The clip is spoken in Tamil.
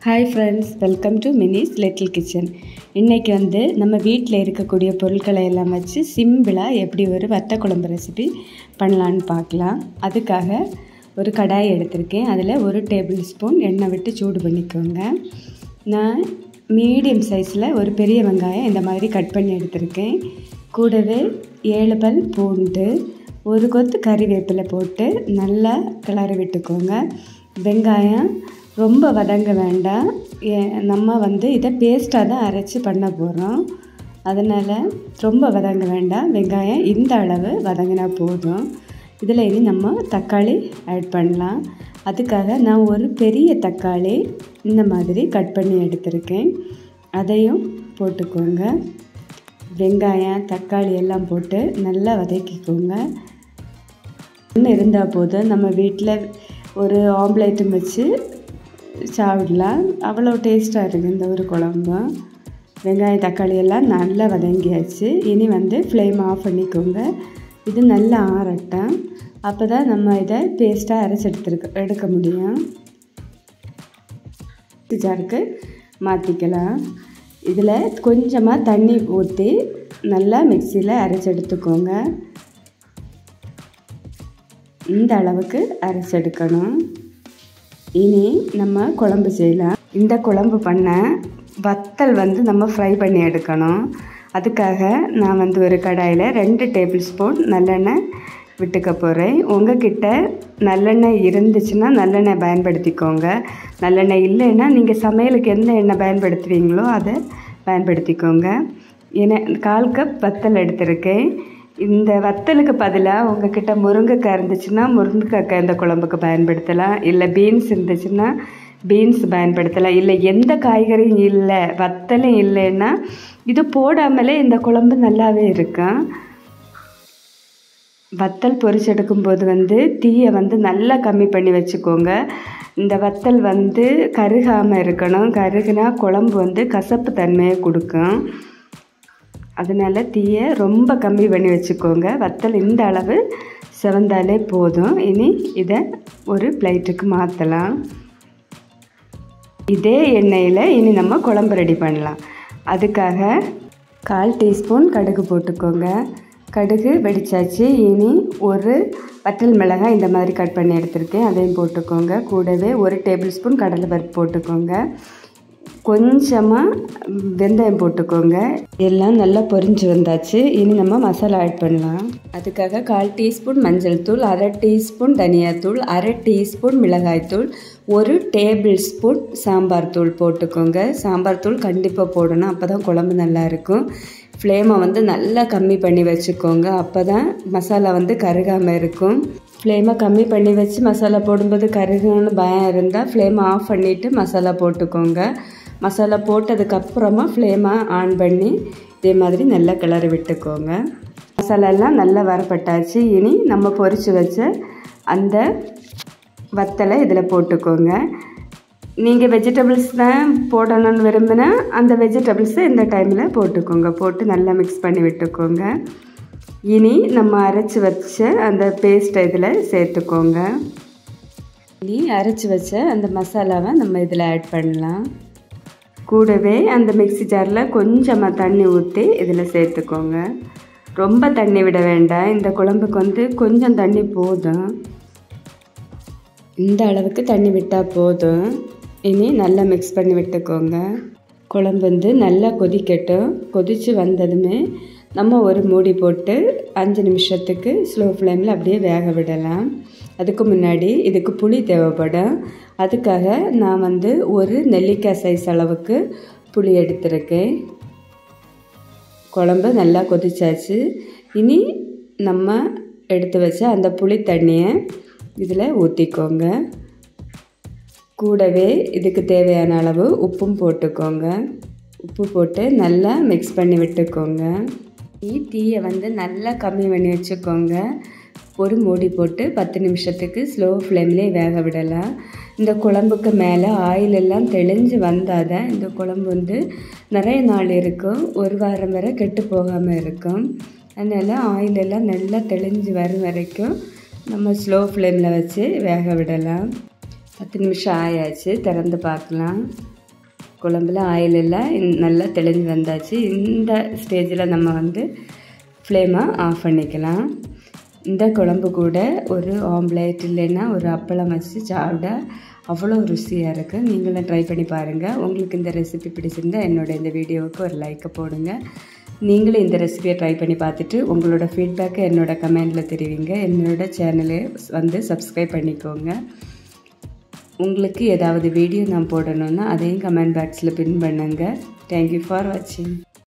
hi friends welcome to Mini's little kitchen இன்றைக்கி வந்து நம்ம வீட்டில் இருக்கக்கூடிய பொருட்களை எல்லாம் வச்சு சிம்பிளாக எப்படி ஒரு வத்த குழம்பு ரெசிபி பண்ணலான்னு பார்க்கலாம் அதுக்காக ஒரு கடாய் எடுத்திருக்கேன் அதில் ஒரு டேபிள் ஸ்பூன் எண்ணெய் விட்டு சூடு பண்ணிக்கோங்க நான் மீடியம் சைஸில் ஒரு பெரிய வெங்காயம் இந்த மாதிரி கட் பண்ணி எடுத்திருக்கேன் கூடவே ஏழு பல் பூண்டு ஒரு கொத்து கறிவேப்பிலை போட்டு நல்லா கிளறி விட்டுக்கோங்க வெங்காயம் ரொம்ப வதங்க வேண்டாம் நம்ம வந்து இதை பேஸ்ட்டாக தான் அரைச்சி பண்ண போகிறோம் அதனால் ரொம்ப வதங்க வேண்டாம் வெங்காயம் இந்த அளவு வதங்கினா போதும் இதில் இனி நம்ம தக்காளி ஆட் பண்ணலாம் அதுக்காக நான் ஒரு பெரிய தக்காளி இந்த மாதிரி கட் பண்ணி எடுத்திருக்கேன் அதையும் போட்டுக்கோங்க வெங்காயம் தக்காளி எல்லாம் போட்டு நல்லா வதக்கிக்கோங்க ஒன்று இருந்தால் போதும் நம்ம வீட்டில் ஒரு ஆம்லேட்டும் வச்சு சாப்பிடலாம் அவ்வளோ டேஸ்ட்டாக இருக்குது இந்த ஒரு குழம்பு வெங்காயம் தக்காளி எல்லாம் நல்லா வதங்கியாச்சு இனி வந்து ஃப்ளேம் ஆஃப் பண்ணிக்கோங்க இது நல்லா ஆறட்டும் அப்போ தான் நம்ம இதை பேஸ்ட்டாக அரைச்சி எடுத்துருக்க எடுக்க முடியும் ஜாருக்கு மாற்றிக்கலாம் இதில் கொஞ்சமாக தண்ணி ஊற்றி நல்லா மிக்சியில் அரைச்சி எடுத்துக்கோங்க இந்த அளவுக்கு அரைச்செடுக்கணும் இனி நம்ம குழம்பு செய்யலாம் இந்த குழம்பு பண்ண வத்தல் வந்து நம்ம ஃப்ரை பண்ணி எடுக்கணும் அதுக்காக நான் வந்து ஒரு கடாயில் ரெண்டு டேபிள் ஸ்பூன் நல்லெண்ணெய் விட்டுக்க போகிறேன் உங்ககிட்ட நல்லெண்ணெய் இருந்துச்சுன்னா நல்லெண்ணெய் பயன்படுத்திக்கோங்க நல்லெண்ணெய் இல்லைன்னா நீங்கள் சமையலுக்கு எந்த எண்ணெய் பயன்படுத்துவீங்களோ அதை பயன்படுத்திக்கோங்க ஏன்னா கால் கப் வத்தல் எடுத்திருக்கேன் இந்த வத்தலுக்கு பதிலாக உங்ககிட்ட முருங்கைக்காய் இருந்துச்சுன்னா முருங்கைக்காய் இந்த குழம்புக்கு பயன்படுத்தலாம் இல்லை பீன்ஸ் இருந்துச்சுன்னா பீன்ஸ் பயன்படுத்தலாம் இல்லை எந்த காய்கறியும் இல்லை வத்தலும் இல்லைன்னா இது போடாமலே இந்த குழம்பு நல்லாவே இருக்கும் வத்தல் பொரிச்செடுக்கும் போது வந்து தீயை வந்து நல்லா கம்மி பண்ணி வச்சுக்கோங்க இந்த வத்தல் வந்து கருகாமல் இருக்கணும் கருகுனா குழம்பு வந்து கசப்பு தன்மையை கொடுக்கும் அதனால் தீயை ரொம்ப கம்மி பண்ணி வச்சுக்கோங்க வத்தல் இந்த அளவு செவந்தாலே போதும் இனி இதை ஒரு பிளேட்டுக்கு மாற்றலாம் இதே எண்ணெயில் இனி நம்ம குழம்பு ரெடி பண்ணலாம் அதுக்காக கால் டீஸ்பூன் கடுகு போட்டுக்கோங்க கடுகு வெடிச்சாச்சு இனி ஒரு வற்றல் மிளகாய் இந்த மாதிரி கட் பண்ணி எடுத்திருக்கேன் அதையும் போட்டுக்கோங்க கூடவே ஒரு டேபிள் ஸ்பூன் கடலை பருப்பு போட்டுக்கோங்க கொஞ்சமாக வெந்தயம் போட்டுக்கோங்க எல்லாம் நல்லா பொரிஞ்சு வந்தாச்சு இனி நம்ம மசாலா ஆட் பண்ணலாம் அதுக்காக கால் டீஸ்பூன் மஞ்சள் தூள் அரை டீஸ்பூன் தனியாத்தூள் அரை டீஸ்பூன் மிளகாய்த்தூள் ஒரு டேபிள் ஸ்பூன் சாம்பார் தூள் போட்டுக்கோங்க சாம்பார் தூள் கண்டிப்பாக போடணும் அப்போ தான் குழம்பு நல்லாயிருக்கும் ஃப்ளேமை வந்து நல்லா கம்மி பண்ணி வச்சுக்கோங்க அப்போ தான் மசாலா வந்து கருகாமல் இருக்கும் ஃப்ளேமை கம்மி பண்ணி வச்சு மசாலா போடும்போது கருகுன்னு பயம் இருந்தால் ஃப்ளேமை ஆஃப் பண்ணிவிட்டு மசாலா போட்டுக்கோங்க மசாலா போட்டதுக்கப்புறமா ஃப்ளேமை ஆன் பண்ணி இதே மாதிரி நல்லா கிளறி விட்டுக்கோங்க மசாலாலாம் நல்லா வரப்பட்டாச்சு இனி நம்ம பொரித்து வச்ச அந்த வத்தலை இதில் போட்டுக்கோங்க நீங்கள் வெஜிடபிள்ஸ் தான் போடணும்னு விரும்பினா அந்த வெஜிடபிள்ஸை இந்த டைமில் போட்டுக்கோங்க போட்டு நல்லா மிக்ஸ் பண்ணி விட்டுக்கோங்க இனி நம்ம அரைச்சி வச்ச அந்த பேஸ்ட்டை இதில் சேர்த்துக்கோங்க இனி அரைச்சி வச்ச அந்த மசாலாவை நம்ம இதில் ஆட் பண்ணலாம் கூடவே அந்த மிக்சி ஜாரில் கொஞ்சமாக தண்ணி ஊற்றி இதில் சேர்த்துக்கோங்க ரொம்ப தண்ணி விட வேண்டாம் இந்த குழம்புக்கு வந்து கொஞ்சம் தண்ணி போதும் இந்த அளவுக்கு தண்ணி விட்டால் போதும் இனி நல்லா மிக்ஸ் பண்ணி விட்டுக்கோங்க குழம்பு வந்து நல்லா கொதிக்கட்டும் கொதித்து வந்ததுமே நம்ம ஒரு மூடி போட்டு அஞ்சு நிமிஷத்துக்கு ஸ்லோ ஃப்ளேமில் அப்படியே வேக விடலாம் அதுக்கு முன்னாடி இதுக்கு புளி தேவைப்படும் அதுக்காக நான் வந்து ஒரு நெல்லிக்காய் சைஸ் அளவுக்கு புளி எடுத்திருக்கேன் குழம்பு நல்லா கொதிச்சாச்சு இனி நம்ம எடுத்து வச்ச அந்த புளி தண்ணியை இதில் ஊற்றிக்கோங்க கூடவே இதுக்கு தேவையான அளவு உப்பும் போட்டுக்கோங்க உப்பு போட்டு நல்லா மிக்ஸ் பண்ணி விட்டுக்கோங்க தீயை வந்து நல்லா கம்மி பண்ணி வச்சுக்கோங்க ஒரு மூடி போட்டு பத்து நிமிஷத்துக்கு ஸ்லோ ஃப்ளேம்லேயே வேக விடலாம் இந்த குழம்புக்கு மேலே ஆயில் எல்லாம் தெளிஞ்சு வந்தால் தான் இந்த குழம்பு வந்து நிறைய நாள் இருக்கும் ஒரு வாரம் வரை கெட்டு போகாமல் இருக்கும் அதனால் ஆயில் எல்லாம் நல்லா தெளிஞ்சு வரும் வரைக்கும் நம்ம ஸ்லோ ஃப்ளேமில் வச்சு வேக விடலாம் பத்து நிமிஷம் ஆயாச்சு திறந்து பார்க்கலாம் குழம்புல ஆயில் எல்லாம் இந்- நல்லா தெளிஞ்சு வந்தாச்சு இந்த ஸ்டேஜில் நம்ம வந்து ஃப்ளேமை ஆஃப் பண்ணிக்கலாம் இந்த குழம்பு கூட ஒரு ஆம்லேட் இல்லைன்னா ஒரு அப்பளம் வச்சு சாப்பிட அவ்வளோ ருசியாக இருக்குது நீங்களும் ட்ரை பண்ணி பாருங்கள் உங்களுக்கு இந்த ரெசிபி பிடிச்சிருந்தா என்னோட இந்த வீடியோவுக்கு ஒரு லைக்கை போடுங்க நீங்களும் இந்த ரெசிபியை ட்ரை பண்ணி பார்த்துட்டு உங்களோட ஃபீட்பேக்கை என்னோட கமெண்டில் தெரிவிங்க என்னோட சேனலை வந்து சப்ஸ்கிரைப் பண்ணிக்கோங்க உங்களுக்கு ஏதாவது வீடியோ நான் போடணுன்னா அதையும் கமெண்ட் பாக்ஸில் பின் பண்ணுங்கள் தேங்க்யூ ஃபார் வாட்சிங்